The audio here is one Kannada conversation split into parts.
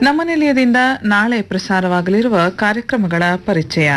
ನಮ್ಮ ನಿಲಯದಿಂದ ನಾಳೆ ಪ್ರಸಾರವಾಗಲಿರುವ ಕಾರ್ಯಕ್ರಮಗಳ ಪರಿಚಯ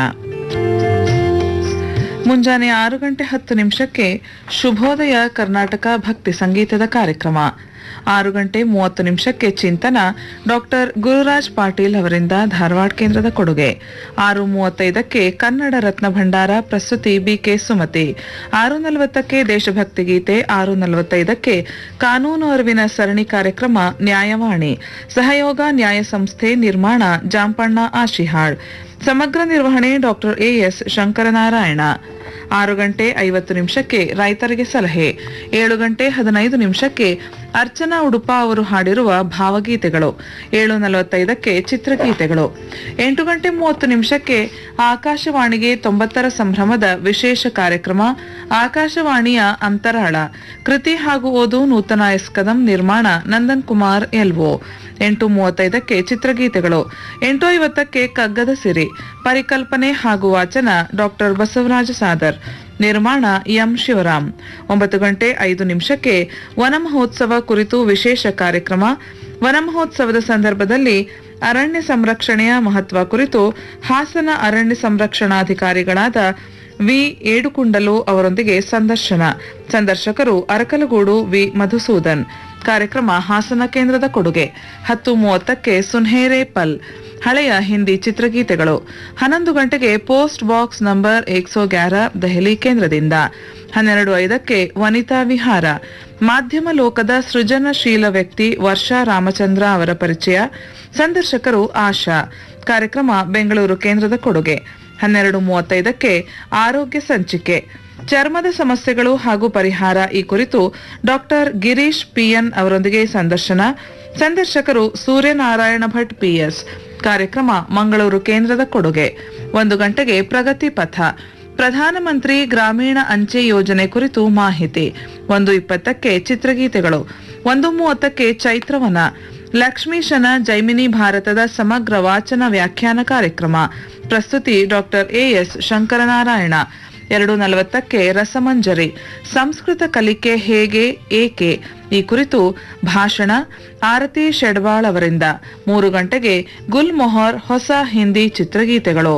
ಮುಂಜಾನೆ ಆರು ಗಂಟೆ ಹತ್ತು ನಿಮಿಷಕ್ಕೆ ಶುಭೋದಯ ಕರ್ನಾಟಕ ಭಕ್ತಿ ಸಂಗೀತದ ಕಾರ್ಯಕ್ರಮ ಆರು ಗಂಟೆ ಮೂವತ್ತು ನಿಮಿಷಕ್ಕೆ ಚಿಂತನ ಡಾಕ್ಟರ್ ಗುರುರಾಜ್ ಪಾಟೀಲ್ ಅವರಿಂದ ಧಾರವಾಡ ಕೇಂದ್ರದ ಕೊಡುಗೆ ಆರು ಮೂವತ್ತೈದಕ್ಕೆ ಕನ್ನಡ ರತ್ನ ಭಂಡಾರ ಪ್ರಸ್ತುತಿ ಬಿಕೆ ಸುಮತಿ ಆರು ನಲವತ್ತಕ್ಕೆ ದೇಶಭಕ್ತಿ ಗೀತೆ ಆರು ನಲವತ್ತೈದಕ್ಕೆ ಕಾನೂನು ಅರಿವಿನ ಸರಣಿ ಕಾರ್ಯಕ್ರಮ ನ್ಯಾಯವಾಣಿ ಸಹಯೋಗ ನ್ಯಾಯ ಸಂಸ್ಥೆ ನಿರ್ಮಾಣ ಜಾಂಪಣ್ಣ ಆಶಿಹಾಳ್ ಸಮಗ್ರ ನಿರ್ವಹಣೆ ಡಾಕ್ಟರ್ ಎಎಸ್ ಶಂಕರನಾರಾಯಣ ಆರು ಗಂಟೆ ಐವತ್ತು ನಿಮಿಷಕ್ಕೆ ರೈತರಿಗೆ ಸಲಹೆ ಏಳು ಗಂಟೆ ಹದಿನೈದು ನಿಮಿಷಕ್ಕೆ ಅರ್ಚನಾ ಉಡುಪ ಅವರು ಹಾಡಿರುವ ಭಾವಗೀತೆಗಳು ಏಳು ನಲವತ್ತೈದಕ್ಕೆ ಚಿತ್ರಗೀತೆಗಳು ಎಂಟು ಗಂಟೆ ಮೂವತ್ತು ನಿಮಿಷಕ್ಕೆ ಆಕಾಶವಾಣಿಗೆ ತೊಂಬತ್ತರ ಸಂಭ್ರಮದ ವಿಶೇಷ ಕಾರ್ಯಕ್ರಮ ಆಕಾಶವಾಣಿಯ ಅಂತರಾಳ ಕೃತಿ ಹಾಗೂ ಓದು ನೂತನ ಎಸ್ ಕದಂ ನಿರ್ಮಾಣ ನಂದನ್ ಕುಮಾರ್ ಎಲ್ವೋ ಎಂಟು ಮೂವತ್ತೈದಕ್ಕೆ ಚಿತ್ರಗೀತೆಗಳು ಎಂಟು ಐವತ್ತಕ್ಕೆ ಕಗ್ಗದ ಸಿರಿ ಪರಿಕಲ್ಪನೆ ಹಾಗೂ ವಾಚನ ಡಾಕ್ಟರ್ ಬಸವರಾಜ ಸಾದರ್ ನಿರ್ಮಾಣ ಎಂ ಶಿವರಾಮ್ ಒಂಬತ್ತು ಗಂಟೆ ಐದು ನಿಮಿಷಕ್ಕೆ ವನ ಮಹೋತ್ಸವ ಕುರಿತು ವಿಶೇಷ ಕಾರ್ಯಕ್ರಮ ವನ ಮಹೋತ್ಸವದ ಸಂದರ್ಭದಲ್ಲಿ ಅರಣ್ಯ ಸಂರಕ್ಷಣೆಯ ಮಹತ್ವ ಕುರಿತು ಹಾಸನ ಅರಣ್ಯ ಸಂರಕ್ಷಣಾಧಿಕಾರಿಗಳಾದ ವಿ ಏಡುಕುಂಡಲು ಅವರೊಂದಿಗೆ ಸಂದರ್ಶನ ಸಂದರ್ಶಕರು ಅರಕಲಗೂಡು ವಿ ಮಧುಸೂದನ್ ಕಾರ್ಯಕ್ರಮ ಹಾಸನ ಕೇಂದ್ರದ ಕೊಡುಗೆ ಹತ್ತು ಮೂವತ್ತಕ್ಕೆ ಸುನ್ಹೇರೆ ಪಲ್ ಹಳೆಯ ಹಿಂದಿ ಚಿತ್ರಗೀತೆಗಳು ಹನ್ನೊಂದು ಗಂಟೆಗೆ ಪೋಸ್ಟ್ ಬಾಕ್ಸ್ ನಂಬರ್ ಏಕ್ಸೋ ಗ್ಯಾರ ದೆಹಲಿ ಕೇಂದ್ರದಿಂದ ಹನ್ನೆರಡು ಐದಕ್ಕೆ ವನಿತಾ ವಿಹಾರ ಮಾಧ್ಯಮ ಲೋಕದ ಸೃಜನಶೀಲ ವ್ಯಕ್ತಿ ವರ್ಷಾ ರಾಮಚಂದ್ರ ಅವರ ಪರಿಚಯ ಸಂದರ್ಶಕರು ಆಶಾ ಕಾರ್ಯಕ್ರಮ ಬೆಂಗಳೂರು ಕೇಂದ್ರದ ಕೊಡುಗೆ ಹನ್ನೆರಡು ಮೂವತ್ತೈದಕ್ಕೆ ಆರೋಗ್ಯ ಸಂಚಿಕೆ ಚರ್ಮದ ಸಮಸ್ಯೆಗಳು ಹಾಗೂ ಪರಿಹಾರ ಈ ಕುರಿತು ಡಾಕ್ಟರ್ ಗಿರೀಶ್ ಪಿಎನ್ ಅವರೊಂದಿಗೆ ಸಂದರ್ಶನ ಸಂದರ್ಶಕರು ಸೂರ್ಯನಾರಾಯಣ ಭಟ್ ಪಿಎಸ್ ಕಾರ್ಯಕ್ರಮ ಮಂಗಳೂರು ಕೇಂದ್ರದ ಕೊಡುಗೆ ಒಂದು ಗಂಟೆಗೆ ಪ್ರಗತಿ ಪಥ ಪ್ರಧಾನಮಂತ್ರಿ ಗ್ರಾಮೀಣ ಅಂಚೆ ಯೋಜನೆ ಕುರಿತು ಮಾಹಿತಿ ಒಂದು ಇಪ್ಪತ್ತಕ್ಕೆ ಚಿತ್ರಗೀತೆಗಳು ಒಂದು ಮೂವತ್ತಕ್ಕೆ ಚೈತ್ರವನ ಲಕ್ಷ್ಮೀಶನ ಜೈಮಿನಿ ಭಾರತದ ಸಮಗ್ರ ವಾಚನ ವ್ಯಾಖ್ಯಾನ ಕಾರ್ಯಕ್ರಮ ಪ್ರಸ್ತುತಿ ಡಾಕ್ಟರ್ ಎಎಸ್ ಶಂಕರನಾರಾಯಣ ಎರಡು ನಲವತ್ತಕ್ಕೆ ರಸಮಂಜರಿ ಸಂಸ್ಕೃತ ಕಲಿಕೆ ಹೇಗೆ ಏಕೆ ಈ ಕುರಿತು ಭಾಷಣ ಆರತಿ ಶೆಡ್ವಾಳ್ ಅವರಿಂದ ಮೂರು ಗಂಟೆಗೆ ಗುಲ್ ಮೊಹರ್ ಹೊಸ ಹಿಂದಿ ಚಿತ್ರಗೀತೆಗಳು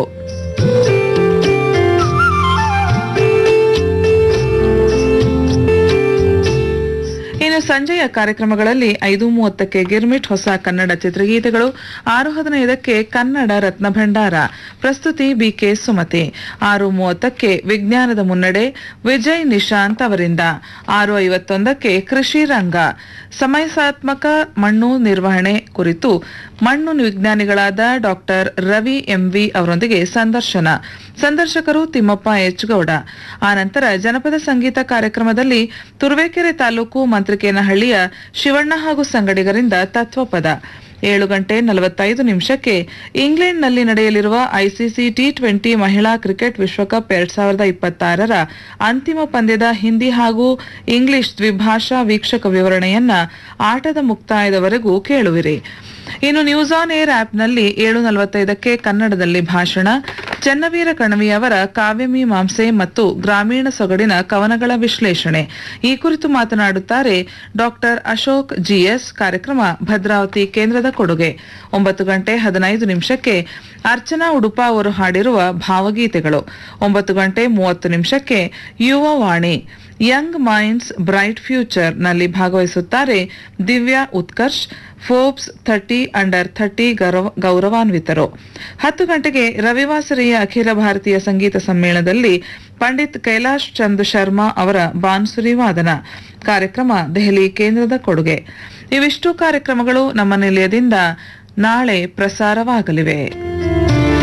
ಇನ್ನು ಸಂಜೆಯ ಕಾರ್ಯಕ್ರಮಗಳಲ್ಲಿ ಐದು ಮೂವತ್ತಕ್ಕೆ ಗಿರ್ಮಿಟ್ ಹೊಸ ಕನ್ನಡ ಚಿತ್ರಗೀತೆಗಳು ಆರು ಹದಿನೈದಕ್ಕೆ ಕನ್ನಡ ರತ್ನ ಭಂಡಾರ ಪ್ರಸ್ತುತಿ ಬಿಕೆ ಸುಮತಿ ಆರು ಮೂವತ್ತಕ್ಕೆ ವಿಜ್ಞಾನದ ಮುನ್ನಡೆ ವಿಜಯ್ ನಿಶಾಂತ್ ಅವರಿಂದ ಆರು ಐವತ್ತೊಂದಕ್ಕೆ ಕೃಷಿ ರಂಗ ಸಮಯಸಾತ್ಮಕ ಮಣ್ಣು ನಿರ್ವಹಣೆ ಕುರಿತು ಮಣ್ಣು ವಿಜ್ಞಾನಿಗಳಾದ ಡಾಕ್ಟರ್ ರವಿ ಎಂವಿ ಅವರೊಂದಿಗೆ ಸಂದರ್ಶನ ಸಂದರ್ಶಕರು ತಿಮ್ಮಪ್ಪ ಎಚ್ ಗೌಡ ಆನಂತರ ಜನಪದ ಸಂಗೀತ ಕಾರ್ಯಕ್ರಮದಲ್ಲಿ ತುರುವೇಕೆರೆ ತಾಲೂಕು ಮಂತ್ರಿಕೇನಹಳ್ಳಿಯ ಶಿವಣ್ಣ ಹಾಗೂ ಸಂಗಡಿಗರಿಂದ ತತ್ವಪದ ಏಳು ಗಂಟೆ ನಲವತ್ತೈದು ನಿಮಿಷಕ್ಕೆ ಇಂಗ್ಲೆಂಡ್ನಲ್ಲಿ ನಡೆಯಲಿರುವ ಐಸಿಸಿ ಟಿ ಟ್ವೆಂಟಿ ಮಹಿಳಾ ಕ್ರಿಕೆಟ್ ವಿಶ್ವಕಪ್ ಎರಡ್ ಸಾವಿರದ ಇಪ್ಪತ್ತಾರರ ಅಂತಿಮ ಪಂದ್ಯದ ಹಿಂದಿ ಹಾಗೂ ಇಂಗ್ಲಿಷ್ ದ್ವಿಭಾಷಾ ವೀಕ್ಷಕ ವಿವರಣೆಯನ್ನ ಆಟದ ಮುಕ್ತಾಯದವರೆಗೂ ಕೇಳುವಿರಿ ಇನ್ನು ನ್ಯೂಸ್ ಆನ್ ಏರ್ ಆಪ್ನಲ್ಲಿ ಏಳು ನಲವತ್ತೈದಕ್ಕೆ ಕನ್ನಡದಲ್ಲಿ ಭಾಷಣ ಚನ್ನವೀರ ಕಣವಿ ಅವರ ಕಾವ್ಯಮೀಮಾಂಸೆ ಮತ್ತು ಗ್ರಾಮೀಣ ಸೊಗಡಿನ ಕವನಗಳ ವಿಶ್ಲೇಷಣೆ ಈ ಕುರಿತು ಮಾತನಾಡುತ್ತಾರೆ ಡಾಕ್ಟರ್ ಅಶೋಕ್ ಜಿಎಸ್ ಕಾರ್ಯಕ್ರಮ ಭದ್ರಾವತಿ ಕೇಂದ್ರದ ಕೊಡುಗೆ ಒಂಬತ್ತು ಗಂಟೆ ಹದಿನೈದು ನಿಮಿಷಕ್ಕೆ ಅರ್ಚನಾ ಉಡುಪ ಅವರು ಹಾಡಿರುವ ಭಾವಗೀತೆಗಳು ಒಂಬತ್ತು ಗಂಟೆ ಮೂವತ್ತು ನಿಮಿಷಕ್ಕೆ Yuva Vani young minds bright future ನಲ್ಲಿ ಭಾಗವಹಿಸುತ್ತಾರೆ Divya Utkarsh Forbes thirty under thirty ಗೌರವಾನ್ವಿತರು ಹತ್ತು ಗಂಟೆಗೆ ರವಿವಾಸರಿಯ ಅಖಿಲ ಭಾರತೀಯ ಸಂಗೀತ ಸಮ್ಮೇಳನದಲ್ಲಿ ಪಂಡಿತ್ ಕೈಲಾಶ್ ಚಂದ್ ಶರ್ಮಾ ಅವರ ಬಾನ್ಸುರಿ ವಾದನ ಕಾರ್ಯಕ್ರಮ ದೆಹಲಿ ಕೇಂದ್ರದ ಕೊಡುಗೆ ಇವಿಷ್ಟು ಕಾರ್ಯಕ್ರಮಗಳು ನಮ್ಮ ನಿಲಯದಿಂದ ನಾಳೆ ಪ್ರಸಾರವಾಗಲಿವೆ